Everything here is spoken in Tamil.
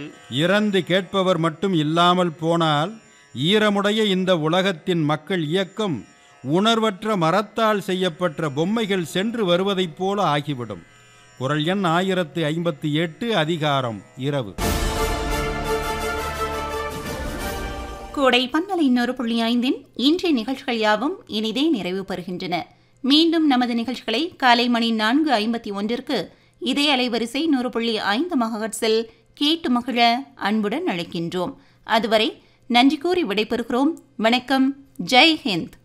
இறந்து கேட்பவர் மட்டும் இல்லாமல் போனால் ஈரமுடைய இந்த உலகத்தின் மக்கள் இயக்கம் உணர்வற்ற மரத்தால் செய்யப்பட்ட பொம்மைகள் சென்று வருவதைப் போல ஆகிவிடும் குரல் எண் ஆயிரத்து ஐம்பத்தி எட்டு அதிகாரம் இரவு கோடை பன்னலை இன்னொரு புள்ளி ஐந்தின் இன்றைய நிகழ்ச்சிகள் யாவும் இனிதே நிறைவு பெறுகின்றன மீண்டும் நமது நிகழ்ச்சிகளை காலை மணி நான்கு ஐம்பத்தி ஒன்றிற்கு இதே அலைவரிசை நூறு புள்ளி ஐந்து மகட்ஸில் கேட்டு மகிழ அன்புடன் அழைக்கின்றோம் அதுவரை நன்றி கூறி விடைபெறுகிறோம் வணக்கம் ஜெய் ஹிந்த்